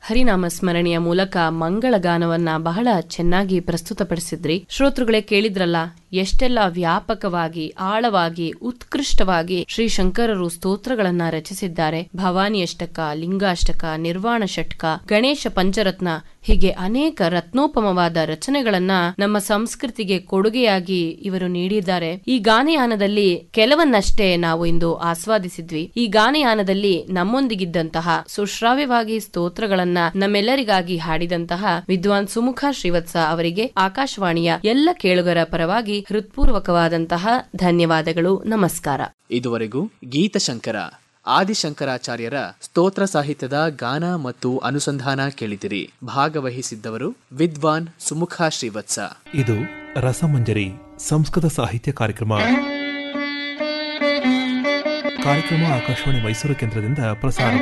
ಹರಿನಾಮ ಸ್ಮರಣೆಯ ಮೂಲಕ ಮಂಗಳ ಗಾನವನ್ನ ಬಹಳ ಚೆನ್ನಾಗಿ ಪ್ರಸ್ತುತಪಡಿಸಿದ್ರಿ ಶ್ರೋತೃಗಳೇ ಕೇಳಿದ್ರಲ್ಲ ಎಷ್ಟೆಲ್ಲ ವ್ಯಾಪಕವಾಗಿ ಆಳವಾಗಿ ಉತ್ಕೃಷ್ಟವಾಗಿ ಶ್ರೀ ಶಂಕರರು ಸ್ತೋತ್ರಗಳನ್ನ ರಚಿಸಿದ್ದಾರೆ ಭವಾನಿ ಅಷ್ಟಕ ಲಿಂಗಾಷ್ಟಕ ನಿರ್ವಾಣ ಷಟ್ಕ ಗಣೇಶ ಪಂಚರತ್ನ ಹೀಗೆ ಅನೇಕ ರತ್ನೋಪಮವಾದ ರಚನೆಗಳನ್ನ ನಮ್ಮ ಸಂಸ್ಕೃತಿಗೆ ಕೊಡುಗೆಯಾಗಿ ಇವರು ನೀಡಿದ್ದಾರೆ ಈ ಗಾನಯಾನದಲ್ಲಿ ಕೆಲವನ್ನಷ್ಟೇ ನಾವು ಇಂದು ಆಸ್ವಾದಿಸಿದ್ವಿ ಈ ಗಾನಯಾನದಲ್ಲಿ ನಮ್ಮೊಂದಿಗಿದ್ದಂತಹ ಸುಶ್ರಾವ್ಯವಾಗಿ ಸ್ತೋತ್ರಗಳನ್ನ ನಮ್ಮೆಲ್ಲರಿಗಾಗಿ ಹಾಡಿದಂತಹ ವಿದ್ವಾನ್ ಸುಮುಖ ಶ್ರೀವತ್ಸ ಅವರಿಗೆ ಆಕಾಶವಾಣಿಯ ಎಲ್ಲ ಕೇಳುಗರ ಪರವಾಗಿ ಹೃತ್ಪೂರ್ವಕವಾದಂತಹ ಧನ್ಯವಾದಗಳು ನಮಸ್ಕಾರ ಇದುವರೆಗೂ ಗೀತಶಂಕರ ಆದಿಶಂಕರಾಚಾರ್ಯರ ಸ್ತೋತ್ರ ಸಾಹಿತ್ಯದ ಗಾನ ಮತ್ತು ಅನುಸಂಧಾನ ಕೇಳಿದಿರಿ ಭಾಗವಹಿಸಿದ್ದವರು ವಿದ್ವಾನ್ ಸುಮುಖ ಶ್ರೀವತ್ಸ ಇದು ರಸಮಂಜರಿ ಸಂಸ್ಕೃತ ಸಾಹಿತ್ಯ ಕಾರ್ಯಕ್ರಮ ಕಾರ್ಯಕ್ರಮ ಆಕಾಶವಾಣಿ ಮೈಸೂರು ಕೇಂದ್ರದಿಂದ ಪ್ರಸಾರ